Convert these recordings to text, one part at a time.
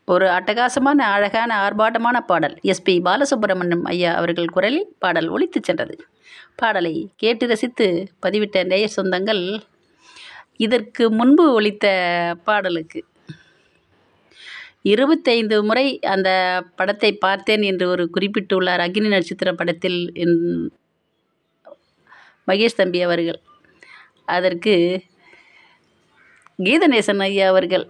ஒரு அட்டகாசமான அழகான ஆர்ப்பாட்டமான பாடல் எஸ்பி பாலசுப்ரமணியம் ஐயா அவர்கள் குரலில் பாடல் ஒலித்துச் சென்றது பாடலை கேட்டு ரசித்து பதிவிட்ட நேயர் சொந்தங்கள் இதற்கு முன்பு ஒலித்த பாடலுக்கு இருபத்தைந்து முறை அந்த படத்தை பார்த்தேன் என்று ஒரு குறிப்பிட்டுள்ளார் அக்னி நட்சத்திர படத்தில் என் மகேஷ் தம்பி அவர்கள் அதற்கு கீதநேசன் ஐயா அவர்கள்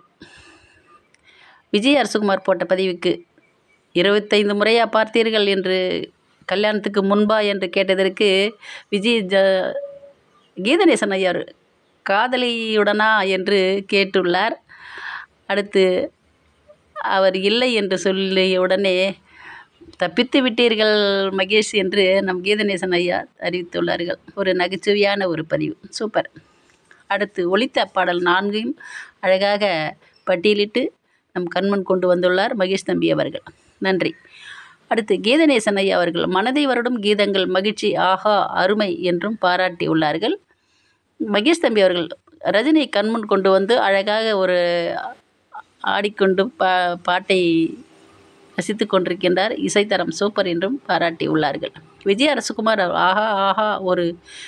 விஜய் அரசுகுமார் போட்ட பதிவுக்கு இருபத்தைந்து முறையாக பார்த்தீர்கள் என்று கல்யாணத்துக்கு முன்பா என்று கேட்டதற்கு விஜய் ஜ கீதநேசன் ஐயா காதலியுடனா என்று கேட்டுள்ளார் அடுத்து அவர் இல்லை என்று சொல்லிய உடனே தப்பித்து விட்டீர்கள் மகேஷ் என்று நம் கீதநேசன் ஐயா அறிவித்துள்ளார்கள் ஒரு நகைச்சுவையான ஒரு பதிவு சூப்பர் அடுத்து ஒலித்த பாடல் நான்கையும் அழகாக பட்டியலிட்டு நம் கண்மன் கொண்டு வந்துள்ளார் மகேஷ் தம்பி அவர்கள் நன்றி அடுத்து கீதநேசன் ஐயா அவர்கள் மனதை வருடும் கீதங்கள் மகிழ்ச்சி ஆஹா அருமை என்றும் பாராட்டியுள்ளார்கள் மகேஷ் தம்பி அவர்கள் ரஜினி கண்முன் கொண்டு வந்து அழகாக ஒரு ஆடிக்கொண்டு பா பாட்டை ரசித்து கொண்டிருக்கின்றார் இசைத்தரம் சூப்பர் என்றும் பாராட்டியுள்ளார்கள் விஜய் அரசுகுமார் ஆஹா ஆஹா ஒரு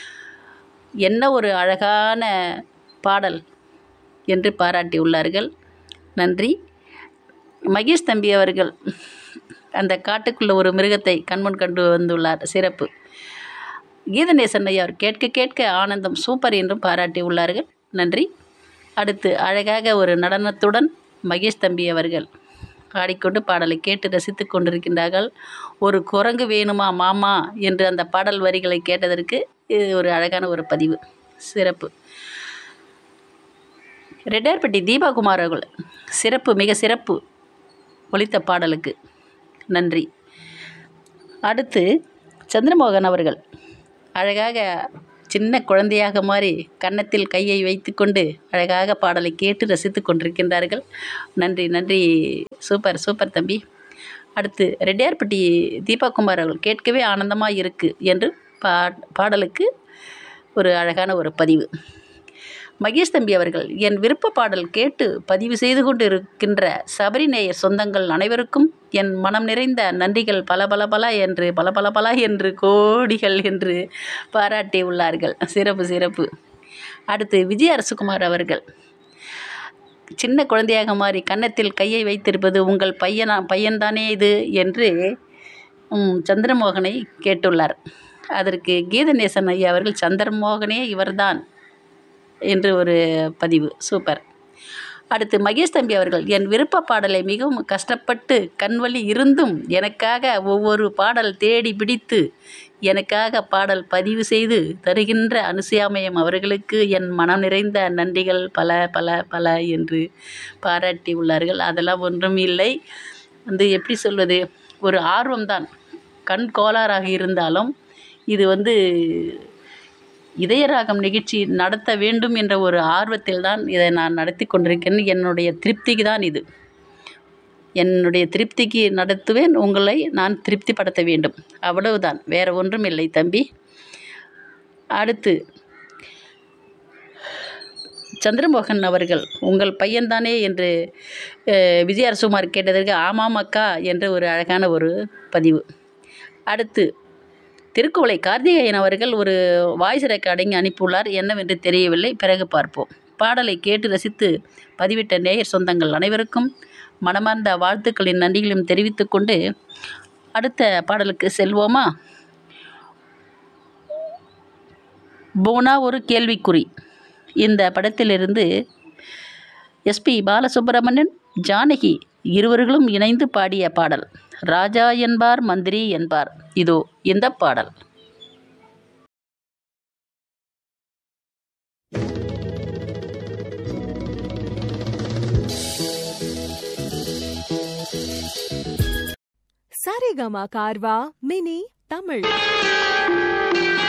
என்ன ஒரு அழகான பாடல் என்று பாராட்டியுள்ளார்கள் நன்றி மகேஷ் தம்பி அவர்கள் அந்த காட்டுக்குள்ள ஒரு மிருகத்தை கண்முன் கண்டு வந்துள்ளார் சிறப்பு கீதநேசன் ஐயா கேட்க கேட்க ஆனந்தம் சூப்பர் என்றும் பாராட்டி உள்ளார்கள் நன்றி அடுத்து அழகாக ஒரு நடனத்துடன் மகேஷ் தம்பி அவர்கள் ஆடிக்கொண்டு பாடலை கேட்டு ரசித்து கொண்டிருக்கின்றார்கள் ஒரு குரங்கு வேணுமா மாமா என்று அந்த பாடல் வரிகளை கேட்டதற்கு இது ஒரு அழகான ஒரு பதிவு சிறப்பு ரெட்டியார்பட்டி தீபாகுமார் அவர்கள் சிறப்பு மிக சிறப்பு ஒலித்த பாடலுக்கு நன்றி அடுத்து சந்திரமோகன் அவர்கள் அழகாக சின்ன குழந்தையாக மாறி கன்னத்தில் கையை வைத்துக்கொண்டு அழகாக பாடலை கேட்டு ரசித்து கொண்டிருக்கின்றார்கள் நன்றி நன்றி சூப்பர் சூப்பர் தம்பி அடுத்து ரெட்டியார்பட்டி தீபாகுமார் அவர்கள் கேட்கவே ஆனந்தமாக இருக்குது என்று பா பாடலுக்கு ஒரு அழகான ஒரு பதிவு மகேஷ் தம்பி அவர்கள் என் விருப்ப பாடல் கேட்டு பதிவு செய்து கொண்டு இருக்கின்ற சபரி நேயர் சொந்தங்கள் அனைவருக்கும் என் மனம் நிறைந்த நன்றிகள் பல பல பல என்று பல பல பல என்று கோடிகள் என்று பாராட்டி உள்ளார்கள் சிறப்பு சிறப்பு அடுத்து விஜய் அரசுகுமார் அவர்கள் சின்ன குழந்தையாக மாறி கன்னத்தில் கையை வைத்திருப்பது உங்கள் பையனா பையன்தானே இது என்று சந்திரமோகனை கேட்டுள்ளார் அதற்கு கீதநேசன் ஐயா அவர்கள் சந்திரமோகனே இவர்தான் என்று ஒரு பதிவு சூப்பர் அடுத்து மகேஷ் தம்பி அவர்கள் என் விருப்ப பாடலை மிகவும் கஷ்டப்பட்டு கண்வழி இருந்தும் எனக்காக ஒவ்வொரு பாடல் தேடி பிடித்து எனக்காக பாடல் பதிவு செய்து தருகின்ற அனுசியாமயம் அவர்களுக்கு என் மனம் நிறைந்த நன்றிகள் பல பல பல என்று பாராட்டி உள்ளார்கள் அதெல்லாம் ஒன்றும் இல்லை வந்து எப்படி சொல்வது ஒரு ஆர்வம்தான் கண் கோளாறாக இருந்தாலும் இது வந்து இதயராகம் நிகழ்ச்சி நடத்த வேண்டும் என்ற ஒரு ஆர்வத்தில் தான் இதை நான் நடத்தி கொண்டிருக்கிறேன் என்னுடைய திருப்திக்கு தான் இது என்னுடைய திருப்திக்கு நடத்துவேன் உங்களை நான் திருப்திப்படுத்த வேண்டும் அவ்வளவுதான் வேறு ஒன்றும் இல்லை தம்பி அடுத்து சந்திரமோகன் அவர்கள் உங்கள் பையன்தானே என்று விஜய் அரசுமார் கேட்டதற்கு ஆமாம் அக்கா என்ற ஒரு அழகான ஒரு பதிவு அடுத்து திருக்குவளை கார்த்திகேயன் அவர்கள் ஒரு வாய்ஸ் ரெக்கார்டிங் அனுப்பியுள்ளார் என்னவென்று தெரியவில்லை பிறகு பார்ப்போம் பாடலை கேட்டு ரசித்து பதிவிட்ட நேயர் சொந்தங்கள் அனைவருக்கும் மனமார்ந்த வாழ்த்துக்களின் நன்றிகளையும் தெரிவித்துக்கொண்டு அடுத்த பாடலுக்கு செல்வோமா போனா ஒரு கேள்விக்குறி இந்த படத்திலிருந்து எஸ்பி பாலசுப்ரமணியன் ஜானகி இருவர்களும் இணைந்து பாடிய பாடல் ராஜா என்பார் மந்திரி என்பார் இதோ இந்த பாடல் சரிகமா கார்வா மினி தமிழ்